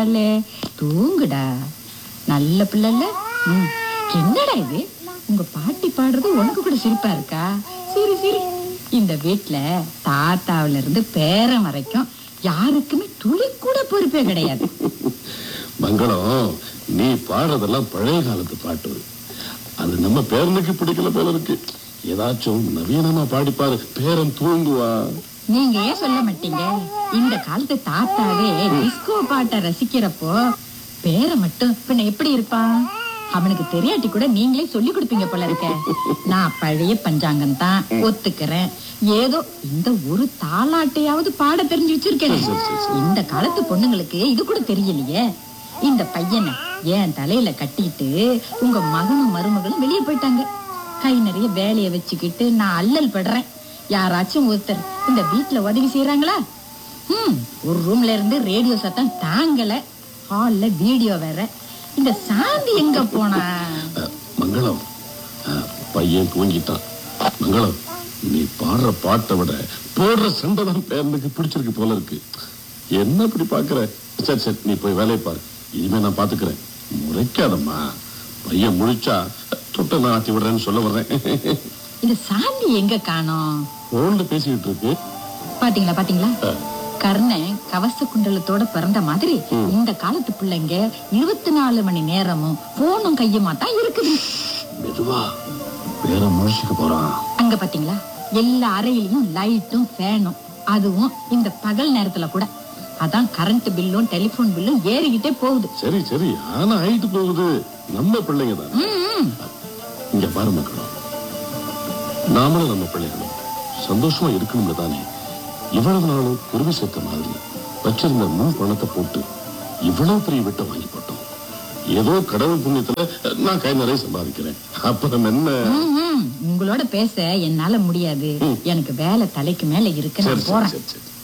தூங்குறாளே தூங்குடா நல்ல பிள்ளைல ம் என்னடா இது உங்க பாட்டி பாடுறது உனக்கு கூட சிரிப்பா இருக்கா சரி சரி இந்த வீட்ல தாத்தாவுல இருந்து பேரன் வரைக்கும் யாருக்குமே துளி கூட பொறுப்பே கிடையாது மங்களம் நீ பாடுறதெல்லாம் பழைய காலத்து பாட்டு அது நம்ம பேரனுக்கு பிடிக்கல போல இருக்கு ஏதாச்சும் நவீனமா பாடிப்பாரு பேரன் தூங்குவா நீங்க ஏன் சொல்ல மாட்டீங்க இந்த காலத்து தாத்தாவே டிஸ்கோ பாட்டை ரசிக்கிறப்போ பேரை மட்டும் பின்ன எப்படி இருப்பான் அவனுக்கு தெரியாட்டி கூட நீங்களே சொல்லி கொடுப்பீங்க போல இருக்க நான் பழைய பஞ்சாங்கம் தான் ஒத்துக்கிறேன் ஏதோ இந்த ஒரு தாலாட்டையாவது பாட தெரிஞ்சு வச்சிருக்கேன் இந்த காலத்து பொண்ணுங்களுக்கு இது கூட தெரியலையே இந்த பையனை என் தலையில கட்டிட்டு உங்க மகனும் மருமகளும் வெளியே போயிட்டாங்க கை நிறைய வேலையை வச்சுக்கிட்டு நான் அல்லல் படுறேன் யாராச்சும் ஒருத்தர் இந்த வீட்ல உதவி செய்யறாங்களா ம் ஒரு ரூம்ல இருந்து ரேடியோ சத்தம் தாங்கல ஹால்ல வீடியோ வேற இந்த சாந்தி எங்க போனா அஹ், மங்களம் அஹ், பையன் தூங்கிட்டான் மங்களம் நீ பாடுற பாட்டை விட போடுற சண்டை தான் பேரனுக்கு பிடிச்சிருக்கு போல இருக்கு என்ன இப்படி பாக்குற சரி சரி நீ போய் வேலையை பாரு இனிமே நான் பாத்துக்கிறேன் முறைக்காதம்மா பையன் முழிச்சா தொட்ட நான் ஆட்டி விடுறேன்னு சொல்ல வர்றேன் இந்த சாந்தி எங்க காணோம் போன்ல பேசிக்கிட்டு இருக்கு பாத்தீங்களா பாத்தீங்களா அஹ், கர்ணன் கவச குண்டலத்தோட பிறந்த மாதிரி இந்த காலத்து பிள்ளைங்க இருபத்தி நாலு மணி நேரமும் போனும் கையுமா தான் இருக்குது மெதுவா பேரன் முழிச்சுக்க போறான் அங்க பாத்தீங்களா எல்லா அறையிலயும் லைட்டும் ஃபேனும் அதுவும் இந்த பகல் நேரத்துல கூட அதான் கரண்ட் பில்லும் டெலிபோன் பில்லும் ஏறிக்கிட்டே போகுது சரி சரி ஆனா ஆயிட்டு போகுது நம்ம பிள்ளைங்க தான் ம், ம். இங்க பாரு மக்களும் நாமளும் நம்ம பிள்ளைகளும் சந்தோஷமா இருக்கணும்ல தானே இவ்வளவு நாளும் குருவி சேர்த்த மாதிரி வச்சிருந்த முன் பணத்தை போட்டு இவ்வளவு பெரிய விட்ட வாங்கி போட்டோம் ஏதோ கடவுள் புண்ணியத்துல நான் கை நிறைய சம்பாதிக்கிறேன் அப்புறம் என்ன ம், ம். உங்களோட பேச என்னால முடியாது எனக்கு வேலை தலைக்கு மேல இருக்கு சரி நான் சரி போறேன் சரி சரி